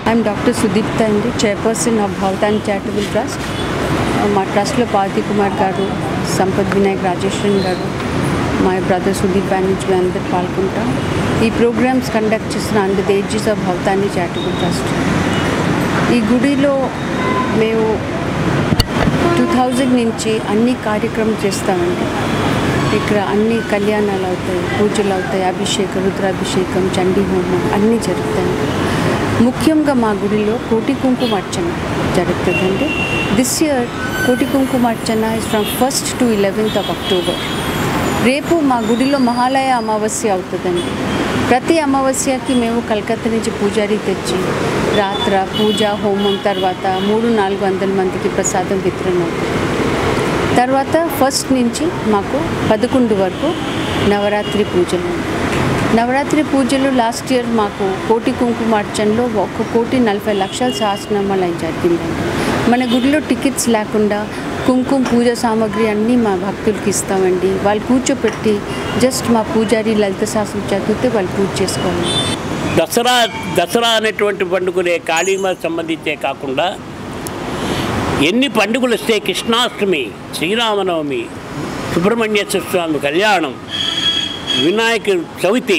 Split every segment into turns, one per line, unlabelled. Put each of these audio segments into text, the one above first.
I'm doctor Sudeepta అండి chairperson of Bhavatan charitable trust మా ట్రస్ట్లో పార్వతి కుమార్ గారు సంపత్ వినాయక్ రాజేశ్వరన్ గారు మా బ్రదర్ సుదీప్ బ్యానర్జీ మేము అందరు పాల్గొంటాం ఈ ప్రోగ్రామ్స్ కండక్ట్ చేస్తున్న under the aegis of Bhavatani charitable trust ఈ గుడిలో మేము టూ థౌజండ్ నుంచి అన్ని కార్యక్రమం చేస్తామండి ఇక్కడ అన్ని కళ్యాణాలు అవుతాయి పూజలు అవుతాయి అభిషేకం రుద్రాభిషేకం చండీ హోమం అన్నీ జరుగుతాయి ముఖ్యంగా మా గుడిలో కోటి కుంకుమ అర్చన జరుగుతుందండి this year koti kumkuma archana is from first to eleventh of October రేపు మా గుడిలో మహాలయ అమావాస్య అవుతుందండి ప్రతి అమావాస్యకి మేము కలకత్తా నుంచి పూజారి తెచ్చి రాత్ర పూజ హోమం తర్వాత మూడు నాలుగు వందల మందికి ప్రసాదం వితరణ అవుతుంది తర్వాత ఫస్ట్ నుంచి మాకు పదకొండు వరకు నవరాత్రి పూజలు ఉన్నాయి. నవరాత్రి పూజలు లాస్ట్ ఇయర్ మాకు కోటి కుంకుమార్చనలో ఒక కోటి నలభై లక్షల సహస్రనామాలు అయి జరిగిందండి మన గుడిలో టికెట్స్ లేకుండా కుంకుమ పూజ సామాగ్రి అన్నీ మా భక్తులకి ఇస్తామండి వాళ్ళు కూర్చోపెట్టి జస్ట్ మా పూజారి లలిత శాస్త్రం చదివితే వాళ్ళు పూజ చేసుకోవాలి
దసరా దసరా అనేటువంటి పండుగలే కాళీమ సంబంధించే కాకుండా ఎన్ని పండుగలు వస్తే కృష్ణాష్టమి శ్రీరామనవమి సుబ్రహ్మణ్యేశ్వర స్వామి కళ్యాణం వినాయక చవితి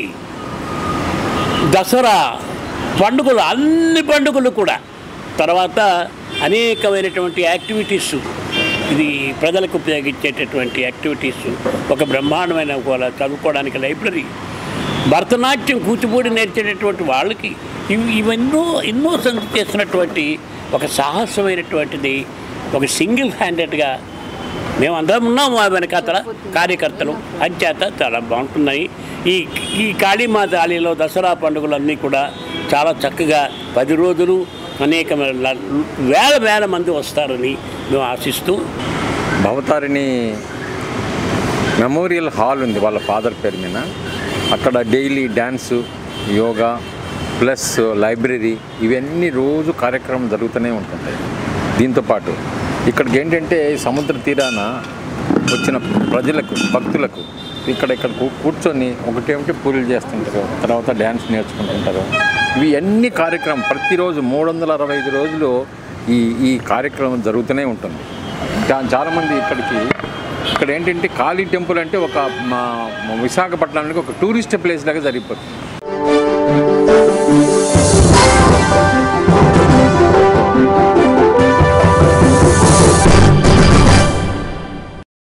దసరా పండుగలు అన్ని పండుగలు కూడా తర్వాత అనేకమైనటువంటి యాక్టివిటీస్ ఇది ప్రజలకు ఉపయోగించేటటువంటి యాక్టివిటీస్ ఒక బ్రహ్మాండమైన కూడా చదువుకోవడానికి లైబ్రరీ భరతనాట్యం కూచిపూడి నేర్చేటటువంటి వాళ్ళకి ఇవి ఇవన్నో ఎన్నో సంగతి చేస్తున్నటువంటి ఒక సాహసమైనటువంటిది ఒక సింగిల్ హ్యాండెడ్గా మేము అందరం ఉన్నాము ఆ వెనకాతల కార్యకర్తలు అంచేత చాలా బాగుంటున్నాయి ఈ ఈ కాళీమాత ఆలయంలో దసరా పండుగలన్నీ కూడా చాలా చక్కగా పది రోజులు అనేక వేల వేల మంది వస్తారని మేము ఆశిస్తూ
భవతారిణి మెమోరియల్ హాల్ ఉంది వాళ్ళ ఫాదర్ పేరు మీద అక్కడ daily dance yoga plus library ఇవన్నీ రోజు కార్యక్రమం జరుగుతూనే ఉంటుంది దీంతోపాటు ఇక్కడికి ఏంటంటే సముద్ర తీరాన వచ్చిన ప్రజలకు భక్తులకు ఇక్కడ ఇక్కడ కూ- కూర్చొని ఒకటేమిటి పూజలు చేస్తుంటారు తర్వాత డ్యాన్స్ నేర్చుకుంటుంటారు ఇవి అన్ని కార్యక్రమం ప్రతిరోజు మూడు వందల అరవై ఐదు రోజులు ఈ ఈ కార్యక్రమం జరుగుతూనే ఉంటుంది చా- చాలామంది ఇక్కడికి ఇక్కడ ఏంటంటే కాళీ టెంపుల్ అంటే ఒక మా మా విశాఖపట్నానికి ఒక టూరిస్ట్ ప్లేస్ లాగా జరిగిపోతుంది